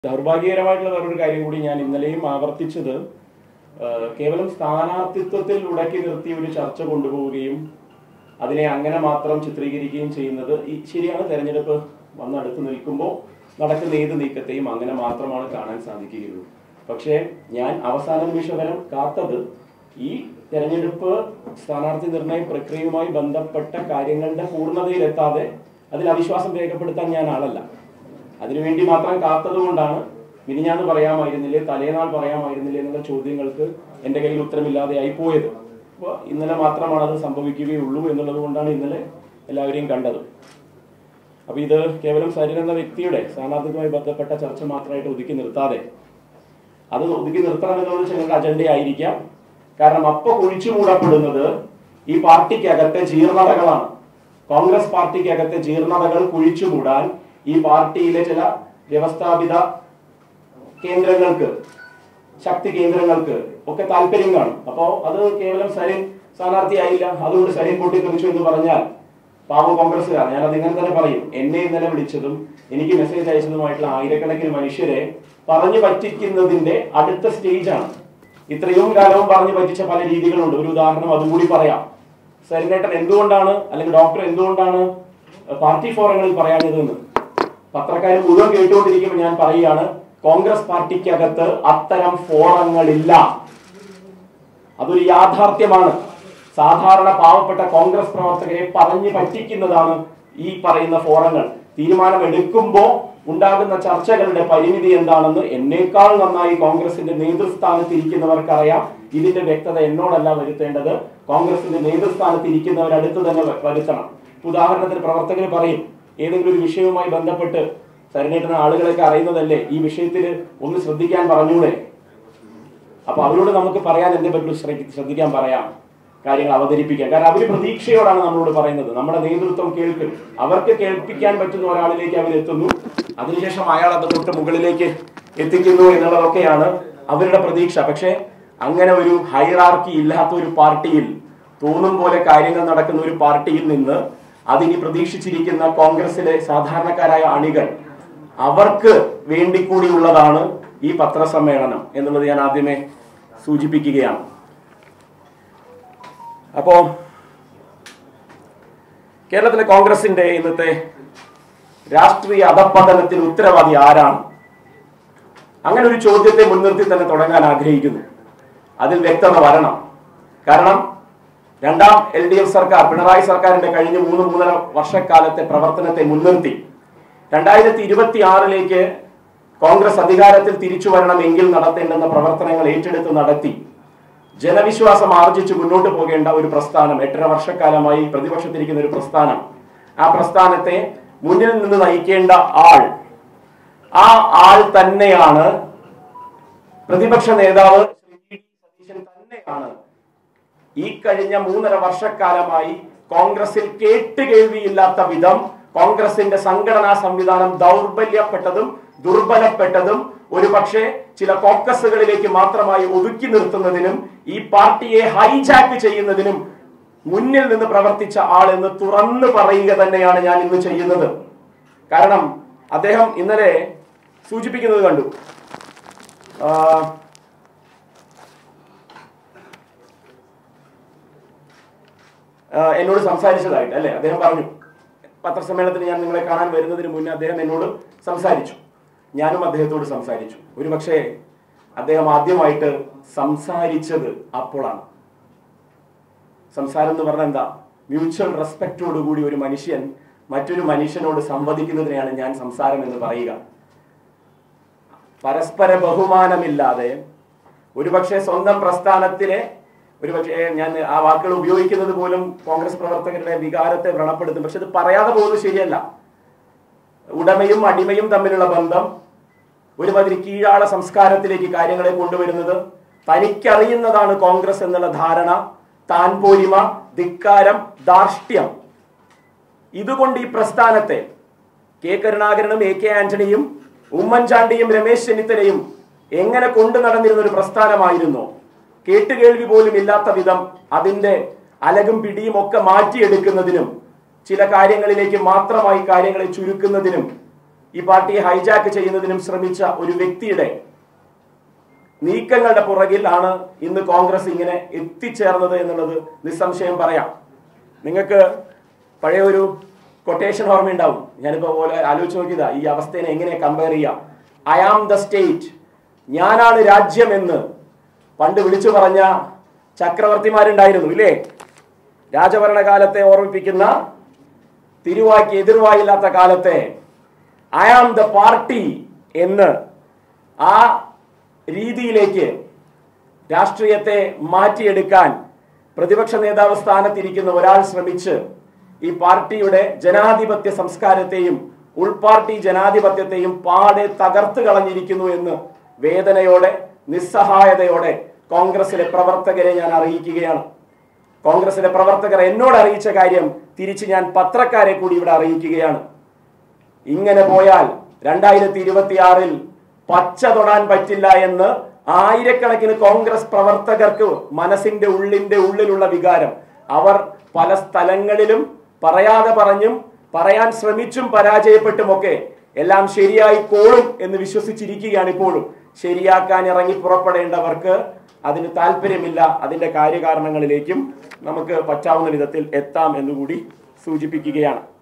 ദൗർഭാഗ്യകരമായിട്ടുള്ള വേറൊരു കാര്യം കൂടി ഞാൻ ഇന്നലെയും ആവർത്തിച്ചത് ആ, കേവലം സ്ഥാനാർത്ഥിത്വത്തിൽ ഉടക്കി നിർത്തി ഒരു ചർച്ച കൊണ്ടുപോവുകയും അതിനെ അങ്ങനെ മാത്രം ചിത്രീകരിക്കുകയും ചെയ്യുന്നത് ഈ ശരിയാണ് തെരഞ്ഞെടുപ്പ് വന്നടുത്ത് നിൽക്കുമ്പോൾ നടക്കുന്ന ഏത് നീക്കത്തെയും അങ്ങനെ മാത്രമാണ് കാണാൻ സാധിക്കുകയുള്ളൂ പക്ഷേ ഞാൻ അവസാന നിമിഷം വരെ കാത്തത് ഈ തെരഞ്ഞെടുപ്പ് സ്ഥാനാർത്ഥി നിർണയ പ്രക്രിയയുമായി ബന്ധപ്പെട്ട കാര്യങ്ങളുടെ പൂർണ്ണതയിലെത്താതെ അതിൽ അവിശ്വാസം രേഖപ്പെടുത്താൻ ഞാൻ ആളല്ല അതിനുവേണ്ടി മാത്രം കാത്തതുകൊണ്ടാണ് മിനിഞ്ഞാന്ന് പറയാമായിരുന്നില്ലേ തലേനാൾ പറയാമായിരുന്നില്ലേ എന്നുള്ള ചോദ്യങ്ങൾക്ക് എൻ്റെ കയ്യിൽ ഉത്തരമില്ലാതെയായി പോയത് അപ്പോൾ ഇന്നലെ മാത്രമാണ് അത് സംഭവിക്കുകയുള്ളൂ എന്നുള്ളത് കൊണ്ടാണ് ഇന്നലെ എല്ലാവരെയും കണ്ടത് അപ്പോൾ ഇത് കേവലം സരിൻ എന്ന വ്യക്തിയുടെ സ്ഥാനാർത്ഥിയുമായി ബന്ധപ്പെട്ട ചർച്ച മാത്രമായിട്ട് ഒതുക്കി നിർത്താതെ അത് ഒതുക്കി നിർത്തണം എന്നുള്ളത് ഞങ്ങളുടെ അജണ്ടയായിരിക്കാം കാരണം അപ്പൊ കുഴിച്ചു മൂടപ്പെടുന്നത് ഈ പാർട്ടിക്കകത്തെ ജീർണതകളാണ് കോൺഗ്രസ് പാർട്ടിക്കകത്തെ ജീർണതകൾ കുഴിച്ചു മൂടാൻ ഈ പാർട്ടിയിലെ ചില വ്യവസ്ഥാപിത കേന്ദ്രങ്ങൾക്ക് ശക്തി കേന്ദ്രങ്ങൾക്ക് ഒക്കെ താല്പര്യം കാണും അപ്പോ അത് കേവലം സരിൻ സ്ഥാനാർത്ഥിയായില്ല അതുകൊണ്ട് സരിൻ പൊട്ടിത്തെറിച്ചു എന്ന് പറഞ്ഞാൽ പാവം കോൺഗ്രസ്സുകാർ ഞാൻ അത് ഇങ്ങനെ തന്നെ പറയും എന്നെ ഇന്നലെ വിളിച്ചതും എനിക്ക് മെസ്സേജ് അയച്ചതുമായിട്ടുള്ള ആയിരക്കണക്കിന് മനുഷ്യരെ പറഞ്ഞു പറ്റിക്കുന്നതിന്റെ അടുത്ത സ്റ്റേജാണ് ഇത്രയും കാലവും പറഞ്ഞു പറ്റിച്ച പല രീതികളുണ്ട് ഒരു ഉദാഹരണം അതും കൂടി പറയാം സരിനേട്ടൻ എന്തുകൊണ്ടാണ് അല്ലെങ്കിൽ ഡോക്ടർ എന്തുകൊണ്ടാണ് പാർട്ടി ഫോറങ്ങളിൽ പറയാഞ്ഞതെന്ന് പത്രക്കാർ മുഴുവൻ കേട്ടുകൊണ്ടിരിക്കുമ്പോൾ ഞാൻ പറയുകയാണ് കോൺഗ്രസ് പാർട്ടിക്കകത്ത് അത്തരം ഫോറങ്ങളില്ല അതൊരു യാഥാർത്ഥ്യമാണ് സാധാരണ പാവപ്പെട്ട കോൺഗ്രസ് പ്രവർത്തകരെ പറഞ്ഞു പറ്റിക്കുന്നതാണ് ഈ പറയുന്ന ഫോറങ്ങൾ തീരുമാനം എടുക്കുമ്പോൾ ഉണ്ടാകുന്ന ചർച്ചകളുടെ പരിമിതി എന്താണെന്ന് എന്നേക്കാൾ നന്നായി കോൺഗ്രസിന്റെ നേതൃസ്ഥാനത്ത് ഇരിക്കുന്നവർക്കറിയാം ഇതിന്റെ വ്യക്തത എന്നോടല്ല വരുത്തേണ്ടത് കോൺഗ്രസിന്റെ നേതൃസ്ഥാനത്ത് ഇരിക്കുന്നവരടുത്ത് തന്നെ വ- വരുത്തണം ഉദാഹരണത്തിന് പ്രവർത്തകർ പറയും ഏതെങ്കിലും ഒരു വിഷയവുമായി ബന്ധപ്പെട്ട് സരിനേട്ടന് ആളുകളൊക്കെ അറിയുന്നതല്ലേ ഈ വിഷയത്തിൽ ഒന്ന് ശ്രദ്ധിക്കാൻ പറഞ്ഞൂടെ അപ്പൊ അവരോട് നമുക്ക് പറയാൻ എന്തേ പറ്റുള്ളൂ ശ്രദ്ധി- ശ്രദ്ധിക്കാൻ പറയാം കാര്യങ്ങൾ അവതരിപ്പിക്കാൻ കാരണം അവര് പ്രതീക്ഷയോടാണ് നമ്മളോട് പറയുന്നത് നമ്മുടെ നേതൃത്വം കേൾക്കും അവർക്ക് കേൾപ്പിക്കാൻ പറ്റുന്ന ഒരാളിലേക്ക് അവരെത്തുന്നു അതിനുശേഷം അയാൾ അത് തൊട്ട് മുകളിലേക്ക് എത്തിക്കുന്നു എന്നുള്ളതൊക്കെയാണ് അവരുടെ പ്രതീക്ഷ പക്ഷേ അങ്ങനെ ഒരു ഹൈറാർക്കി ഇല്ലാത്ത ഒരു പാർട്ടിയിൽ തോന്നും പോലെ കാര്യങ്ങൾ നടക്കുന്ന ഒരു പാർട്ടിയിൽ നിന്ന് അതിനി പ്രതീക്ഷിച്ചിരിക്കുന്ന കോൺഗ്രസിലെ സാധാരണക്കാരായ അണികൾ അവർക്ക് വേണ്ടി കൂടിയുള്ളതാണ് ഈ പത്രസമ്മേളനം എന്നുള്ളത് ഞാൻ ആദ്യമേ സൂചിപ്പിക്കുകയാണ് അപ്പോ കേരളത്തിലെ കോൺഗ്രസിന്റെ ഇന്നത്തെ രാഷ്ട്രീയ അധപ്പതനത്തിന് ഉത്തരവാദി ആരാണ് അങ്ങനെ ഒരു ചോദ്യത്തെ മുൻനിർത്തി തന്നെ തുടങ്ങാൻ ആഗ്രഹിക്കുന്നു അതിൽ വ്യക്തത വരണം കാരണം രണ്ടാം എൽ ഡി എഫ് സർക്കാർ പിണറായി സർക്കാരിന്റെ കഴിഞ്ഞ മൂന്ന് മൂന്നര വർഷക്കാലത്തെ പ്രവർത്തനത്തെ മുൻനിർത്തി രണ്ടായിരത്തി ഇരുപത്തി ആറിലേക്ക് കോൺഗ്രസ് അധികാരത്തിൽ തിരിച്ചു വരണമെങ്കിൽ നടത്തേണ്ടുന്ന പ്രവർത്തനങ്ങൾ ഏറ്റെടുത്ത് നടത്തി ജനവിശ്വാസം ആർജിച്ച് മുന്നോട്ട് പോകേണ്ട ഒരു പ്രസ്ഥാനം എട്ടര വർഷക്കാലമായി പ്രതിപക്ഷത്തിരിക്കുന്ന ഒരു പ്രസ്ഥാനം ആ പ്രസ്ഥാനത്തെ മുന്നിൽ നിന്ന് നയിക്കേണ്ട ആൾ ആ ആൾ തന്നെയാണ് പ്രതിപക്ഷ നേതാവ് ശ്രീ വി ഡി സതീശൻ തന്നെയാണ് ഈ കഴിഞ്ഞ മൂന്നര വർഷക്കാലമായി കോൺഗ്രസിൽ കേട്ടുകേൾവിയില്ലാത്ത വിധം കോൺഗ്രസിന്റെ സംഘടനാ സംവിധാനം ദൗർബല്യപ്പെട്ടതും ദുർബലപ്പെട്ടതും ഒരുപക്ഷെ ചില കോക്കസുകളിലേക്ക് മാത്രമായി ഒതുക്കി നിർത്തുന്നതിനും ഈ പാർട്ടിയെ ഹൈജാക്ക് ചെയ്യുന്നതിനും മുന്നിൽ നിന്ന് പ്രവർത്തിച്ച ആൾ എന്ന് തുറന്നു പറയുക തന്നെയാണ് ഞാൻ ഇന്ന് ചെയ്യുന്നത് കാരണം അദ്ദേഹം ഇന്നലെ സൂചിപ്പിക്കുന്നത് കണ്ടു ആ, ആ, എന്നോട് സംസാരിച്ചതായിട്ട് അല്ലെ അദ്ദേഹം പറഞ്ഞു പത്രസമ്മേളനത്തിന് ഞാൻ നിങ്ങളെ കാണാൻ വരുന്നതിന് മുന്നേ അദ്ദേഹം എന്നോട് സംസാരിച്ചു ഞാനും അദ്ദേഹത്തോട് സംസാരിച്ചു ഒരു പക്ഷേ അദ്ദേഹം ആദ്യമായിട്ട് സംസാരിച്ചത് അപ്പോഴാണ് സംസാരം എന്ന് പറഞ്ഞാൽ എന്താ മ്യൂച്വൽ റെസ്പെക്റ്റോടുകൂടി ഒരു മനുഷ്യൻ മറ്റൊരു മനുഷ്യനോട് സംവദിക്കുന്നതിനെയാണ് ഞാൻ സംസാരം എന്ന് പറയുക പരസ്പര ബഹുമാനമില്ലാതെ ഒരുപക്ഷെ സ്വന്തം പ്രസ്ഥാനത്തിലെ ഒരുപക്ഷെ ഞാൻ ആ വാക്കുകൾ ഉപയോഗിക്കുന്നത് പോലും കോൺഗ്രസ് പ്രവർത്തകരുടെ വികാരത്തെ വ്രണപ്പെടുത്തും പക്ഷെ ഇത് പറയാതെ പോകുന്നത് ശരിയല്ല ഉടമയും അടിമയും തമ്മിലുള്ള ബന്ധം ഒരുമാതിരി കീഴാള സംസ്കാരത്തിലേക്ക് കാര്യങ്ങളെ കൊണ്ടുവരുന്നത് തനിക്കറിയുന്നതാണ് കോൺഗ്രസ് എന്നുള്ള ധാരണ താൻ പോരിമ ധിക്കാരം ധാർഷ്ട്യം ഇതുകൊണ്ട് ഈ പ്രസ്ഥാനത്തെ കെ കരുണാകരനും എ കെ ആന്റണിയും ഉമ്മൻചാണ്ടിയും രമേശ് ചെന്നിത്തലയും എങ്ങനെ കൊണ്ടു നടന്നിരുന്ന ഒരു പ്രസ്ഥാനമായിരുന്നു കേട്ടുകേൾവി പോലും ഇല്ലാത്ത വിധം അതിന്റെ അലകും പിടിയും ഒക്കെ മാറ്റിയെടുക്കുന്നതിനും ചില കാര്യങ്ങളിലേക്ക് മാത്രമായി കാര്യങ്ങളെ ചുരുക്കുന്നതിനും ഈ പാർട്ടിയെ ഹൈജാക്ക് ചെയ്യുന്നതിനും ശ്രമിച്ച ഒരു വ്യക്തിയുടെ നീക്കങ്ങളുടെ പുറകിൽ ആണ് ഇന്ന് കോൺഗ്രസ് ഇങ്ങനെ എത്തിച്ചേർന്നത് എന്നുള്ളത് നിസ്സംശയം പറയാം നിങ്ങൾക്ക് പഴയ ഒരു കൊട്ടേഷൻ ഓർമ്മയുണ്ടാവും ഞാനിപ്പോ പോലെ ആലോചിച്ച് നോക്കിയതാ ഈ അവസ്ഥയെ എങ്ങനെ കമ്പയർ ചെയ്യാം ഐ ആം ദ സ്റ്റേറ്റ് ഞാനാണ് രാജ്യം എന്ന് പണ്ട് വിളിച്ചു പറഞ്ഞ ചക്രവർത്തിമാരുണ്ടായിരുന്നു ഇല്ലേ രാജഭരണകാലത്തെ ഓർമ്മിപ്പിക്കുന്ന തിരുവായ്ക്ക് എതിർവായില്ലാത്ത കാലത്തെ ഐ ആം ദ പാർട്ടി എന്ന് ആ രീതിയിലേക്ക് രാഷ്ട്രീയത്തെ മാറ്റിയെടുക്കാൻ പ്രതിപക്ഷ നേതാവ് സ്ഥാനത്തിരിക്കുന്ന ഒരാൾ ശ്രമിച്ച് ഈ പാർട്ടിയുടെ ജനാധിപത്യ സംസ്കാരത്തെയും ഉൾപാർട്ടി ജനാധിപത്യത്തെയും പാടെ തകർത്ത് കളഞ്ഞിരിക്കുന്നു എന്ന് വേദനയോടെ നിസ്സഹായതയോടെ കോൺഗ്രസിലെ പ്രവർത്തകരെ ഞാൻ അറിയിക്കുകയാണ് കോൺഗ്രസിലെ പ്രവർത്തകർ എന്നോട് അറിയിച്ച കാര്യം തിരിച്ച് ഞാൻ പത്രക്കാരെ കൂടി ഇവിടെ അറിയിക്കുകയാണ് ഇങ്ങനെ പോയാൽ രണ്ടായിരത്തി ഇരുപത്തിയാറിൽ പച്ച തൊടാൻ പറ്റില്ല എന്ന് ആയിരക്കണക്കിന് കോൺഗ്രസ് പ്രവർത്തകർക്ക് മനസ്സിന്റെ ഉള്ളിന്റെ ഉള്ളിലുള്ള വികാരം അവർ പല സ്ഥലങ്ങളിലും പറയാതെ പറഞ്ഞും പറയാൻ ശ്രമിച്ചും പരാജയപ്പെട്ടുമൊക്കെ എല്ലാം ശരിയായി കോളും എന്ന് വിശ്വസിച്ചിരിക്കുകയാണ് ഇപ്പോഴും ശരിയാക്കാൻ ഇറങ്ങി പുറപ്പെടേണ്ടവർക്ക് അതിന് താല്പര്യമില്ല അതിന്റെ കാര്യകാരണങ്ങളിലേക്കും നമുക്ക് പറ്റാവുന്ന വിധത്തിൽ എത്താം എന്നുകൂടി സൂചിപ്പിക്കുകയാണ്